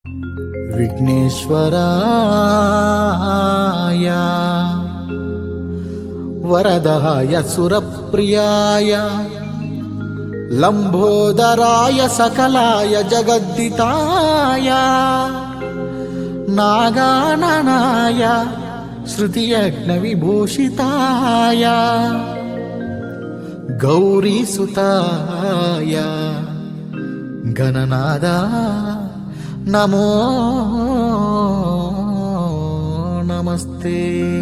విఘ్నేశ్వరాయ వరదాయ సురప్రియాయ లంబోదరాయ సకలాయ జగద్దితాయ నాగాననాయ శృతియజ్ఞ విభూషితాయ గౌరీసుతాయ గణనాద నమో నమస్తే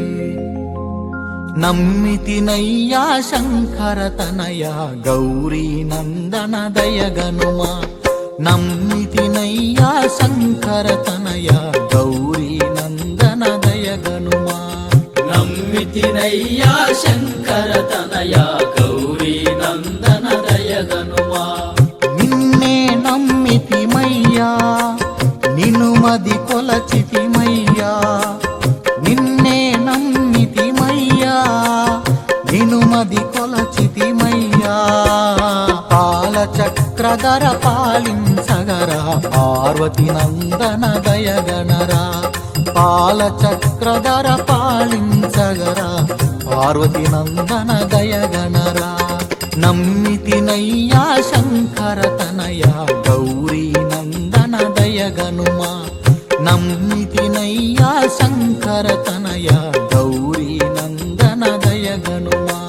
నమ్మితినయ్యా శంకరతనయ గౌరీ నందన దయగనుమా నమ్మితినయ్యా శంకరతనయ గౌరీ నందన దయగనుమా నమ్మితినయ్యా శంకర తనయ గౌరీ నందన దయగనుమా నిన్నే నమ్మితిమయ్యా నిన్ను మది కొలచితిమయ్యా నిన్నే నమ్మితిమయ్యా నిన్ను మది కొలచితిమయ్యా పాల చక్రధర పాలించగరా పార్వతి నందన దయగణరా పాల చక్రధర పాలించగరా పార్వతి నందన దయగణరా నమ్మితినయ్యా శంకర తనయ గౌరీ నందన దయగనుమా నమ్మితినయ్యా శంకర తనయ గౌరీ నందన దయగనుమా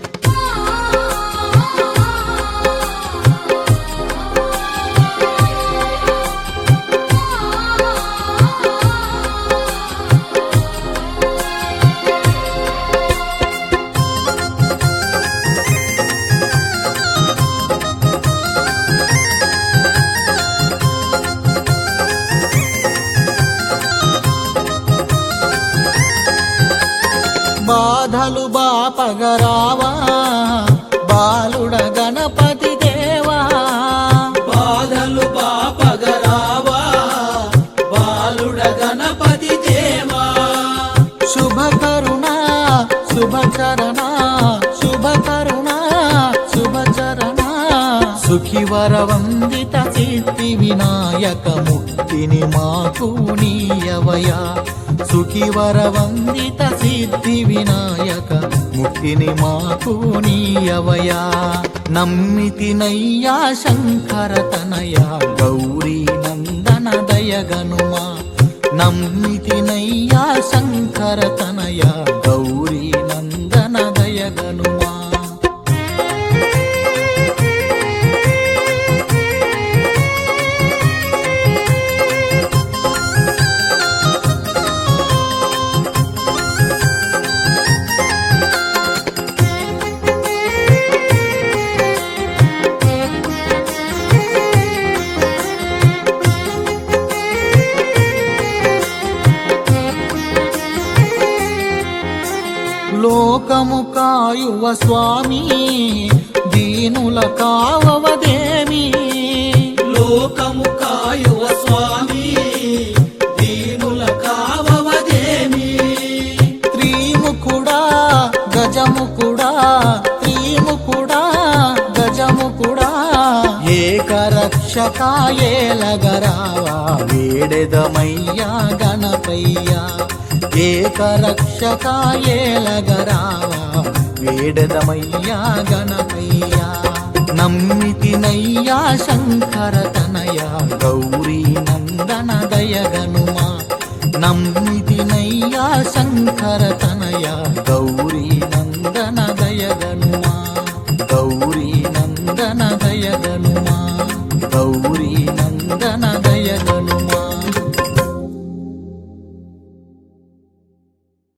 బాధలు బాపగరావా బాలుడ గణపతి దేవా బాధలు పాపగరావా బాలుడ గణపతి దేవా శుభకరుణ శుభచరణ శుభకరుణ శుభచరణ సుఖివర వందిత సిద్ధి వినాయక ముక్తిని మాకు నీయవయా సుఖివర వందిత సిద్ధి వినాయక ముక్తిని మాకు నీయవయా నమ్మితినయ్యా శంకర తనయ గౌరీ నందన దయగనుమా నమ్మితినయ్యా శంకర తనయ గౌరీ నందన దయగనుమా లోకము కాయువ స్వామి దీనుల కావవదేమి లోకము కాయువ స్వామి దీనుల కావవదేమి త్రీముఖుడా గజము కూడా త్రీముఖుడా గజము కూడా ఏకరక్షకాయేలగరావా వేడెదమయ్యా గణపయ్యా ఏకరక్షకాయేలగరావా వేడెదమయ్యా గణపయ్యా నమ్మితినయ్యా శంకర తనయ గౌరీ నందన దయగనుమా నమ్మితినయ్యా శంకర తనయ గౌరీ